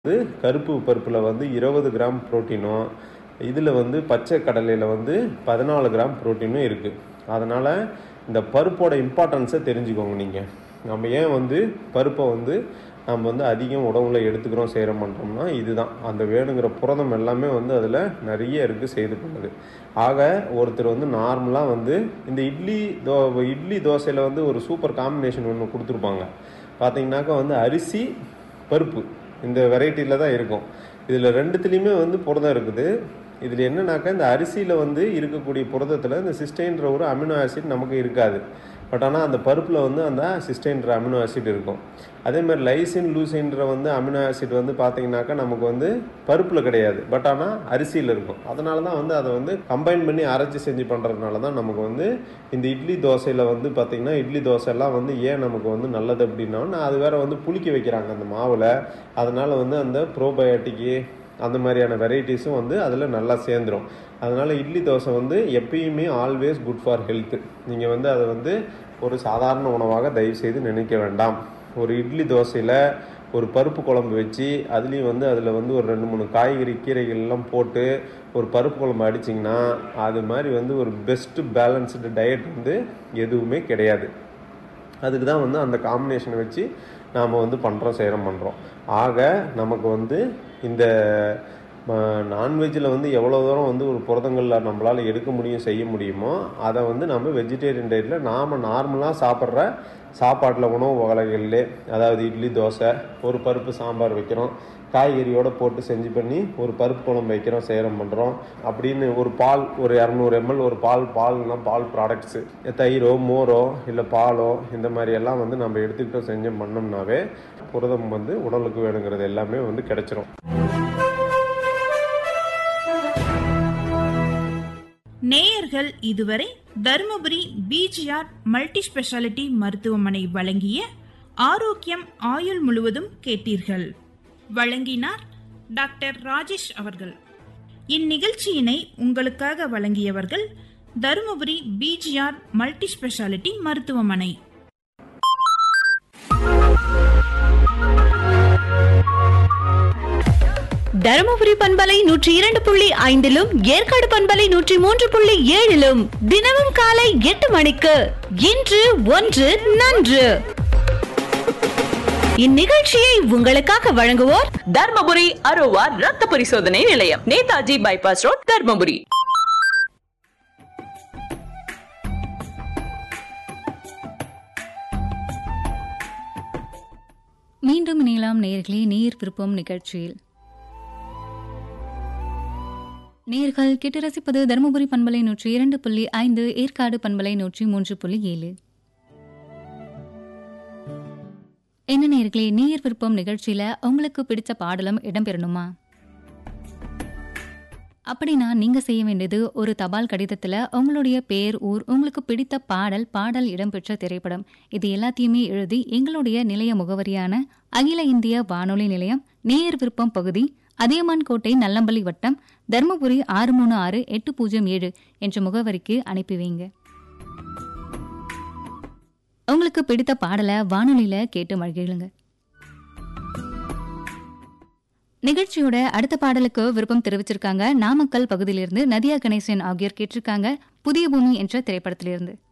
வந்து கருப்பு பருப்பில் வந்து இருபது கிராம் புரோட்டீனும் இதில் வந்து பச்சை கடலையில் வந்து பதினாலு கிராம் புரோட்டீனும் இருக்குது அதனால் இந்த பருப்போட இம்பார்ட்டன்ஸை தெரிஞ்சுக்கோங்க நீங்கள் நம்ம ஏன் வந்து பருப்பை வந்து நம்ம வந்து அதிகம் உணவுல எடுத்துக்கிறோம் செய்கிறோம் பண்ணுறோம்னா இதுதான் அந்த வேணுங்கிற புரதம் எல்லாமே வந்து அதில் நிறைய இருக்குது செய்து பண்ணுது ஆக ஒருத்தர் வந்து நார்மலாக வந்து இந்த இட்லி தோ இட்லி தோசையில் வந்து ஒரு சூப்பர் காம்பினேஷன் ஒன்று கொடுத்துருப்பாங்க பார்த்தீங்கன்னாக்கா வந்து அரிசி பருப்பு இந்த வெரைட்டியில் தான் இருக்கும் இதில் ரெண்டுத்துலேயுமே வந்து புரதம் இருக்குது இதில் என்னன்னாக்கா இந்த அரிசியில் வந்து இருக்கக்கூடிய புரதத்தில் இந்த சிஸ்டைன்ற ஒரு அமினோ ஆசிட் நமக்கு இருக்காது பட் ஆனால் அந்த பருப்பில் வந்து அந்த சிஸ்டைன்ற அமினோ ஆசிட் இருக்கும் அதே மாதிரி லைசின் லூசின்ற வந்து அமினோ ஆசிட் வந்து பார்த்தீங்கன்னாக்கா நமக்கு வந்து பருப்பில் கிடையாது பட் ஆனால் அரிசியில் இருக்கும் அதனால தான் வந்து அதை வந்து கம்பைன் பண்ணி அரைச்சி செஞ்சு பண்ணுறதுனால தான் நமக்கு வந்து இந்த இட்லி தோசையில் வந்து பார்த்திங்கன்னா இட்லி தோசைலாம் வந்து ஏன் நமக்கு வந்து நல்லது அப்படின்னா அது வேற வந்து புளிக்க வைக்கிறாங்க அந்த மாவில் அதனால் வந்து அந்த ப்ரோபயோட்டிக்கு அந்த மாதிரியான வெரைட்டிஸும் வந்து அதில் நல்லா சேர்ந்துடும் அதனால் இட்லி தோசை வந்து எப்பயுமே ஆல்வேஸ் குட் ஃபார் ஹெல்த்து நீங்கள் வந்து அதை வந்து ஒரு சாதாரண உணவாக தயவு செய்து நினைக்க வேண்டாம் ஒரு இட்லி தோசையில் ஒரு பருப்பு குழம்பு வச்சு அதுலேயும் வந்து அதில் வந்து ஒரு ரெண்டு மூணு காய்கறி கீரைகள் எல்லாம் போட்டு ஒரு பருப்பு குழம்பு அடிச்சிங்கன்னா அது மாதிரி வந்து ஒரு பெஸ்ட்டு பேலன்ஸ்டு டயட் வந்து எதுவுமே கிடையாது அதுக்கு தான் வந்து அந்த காம்பினேஷனை வச்சு நாம் வந்து பண்ணுறோம் செய்கிறோம் பண்ணுறோம் ஆக நமக்கு வந்து இந்த நான்வெஜ்ஜில் வந்து எவ்வளோ தூரம் வந்து ஒரு புரதங்களில் நம்மளால் எடுக்க முடியும் செய்ய முடியுமோ அதை வந்து நம்ம வெஜிடேரியன் டயட்டில் நாம் நார்மலாக சாப்பிட்ற சாப்பாட்டில் உணவு வகைகள்லே அதாவது இட்லி தோசை ஒரு பருப்பு சாம்பார் வைக்கிறோம் காய்கறியோடு போட்டு செஞ்சு பண்ணி ஒரு பருப்பு குழம்பு வைக்கிறோம் செய்கிறோம் பண்ணுறோம் அப்படின்னு ஒரு பால் ஒரு இரநூறு எம்எல் ஒரு பால் பால்னா பால் ப்ராடக்ட்ஸு தயிரோ மோரோ இல்லை பாலோ இந்த மாதிரி எல்லாம் வந்து நம்ம எடுத்துக்கிட்டோம் செஞ்சோம் பண்ணோம்னாவே புரதம் வந்து உடலுக்கு வேணுங்கிறது எல்லாமே வந்து கிடைச்சிரும் நேயர்கள் இதுவரை தருமபுரி பிஜிஆர் மல்டி ஸ்பெஷாலிட்டி மருத்துவமனை வழங்கிய ஆரோக்கியம் ஆயுள் முழுவதும் கேட்டீர்கள் வழங்கினார் டாக்டர் ராஜேஷ் அவர்கள் இந்நிகழ்ச்சியினை உங்களுக்காக வழங்கியவர்கள் தருமபுரி பிஜிஆர் மல்டி ஸ்பெஷாலிட்டி மருத்துவமனை தருமபுரி பண்பலை நூற்றி இரண்டு புள்ளி ஐந்திலும் ஏற்காடு பண்பலை நூற்றி மூன்று புள்ளி ஏழிலும் தினமும் காலை எட்டு மணிக்கு இன்று ஒன்று நன்று இந்நிகழ்ச்சியை உங்களுக்காக வழங்குவோர் தர்மபுரி அரோவா ரத்த பரிசோதனை நிலையம் நேதாஜி பைபாஸ் ரோட் தர்மபுரி மீண்டும் இணையலாம் நேர்களே நேர் விருப்பம் நிகழ்ச்சியில் நேர்கள் கேட்டு ரசிப்பது தருமபுரி பண்பலை நூற்றி இரண்டு புள்ளி ஐந்து ஏற்காடு பண்பலை நூற்றி மூன்று புள்ளி ஏழு என்ன நேர்களே நேர் விருப்பம் நிகழ்ச்சியில உங்களுக்கு பிடிச்ச பாடலும் இடம்பெறணுமா அப்படின்னா நீங்க செய்ய வேண்டியது ஒரு தபால் கடிதத்துல உங்களுடைய பேர் ஊர் உங்களுக்கு பிடித்த பாடல் பாடல் இடம்பெற்ற திரைப்படம் இது எல்லாத்தையுமே எழுதி எங்களுடைய நிலைய முகவரியான அகில இந்திய வானொலி நிலையம் நேயர் விருப்பம் பகுதி அதியமான் கோட்டை நல்லம்பள்ளி வட்டம் தருமபுரி ஆறு மூணு ஆறு எட்டு பூஜ்ஜியம் ஏழு என்ற முகவரிக்கு அனுப்பி வைங்க உங்களுக்கு பிடித்த பாடலை வானொலியில கேட்டு மகிழுங்க நிகழ்ச்சியோட அடுத்த பாடலுக்கு விருப்பம் தெரிவிச்சிருக்காங்க நாமக்கல் பகுதியிலிருந்து நதியா கணேசன் ஆகியோர் கேட்டிருக்காங்க புதிய பூமி என்ற திரைப்படத்திலிருந்து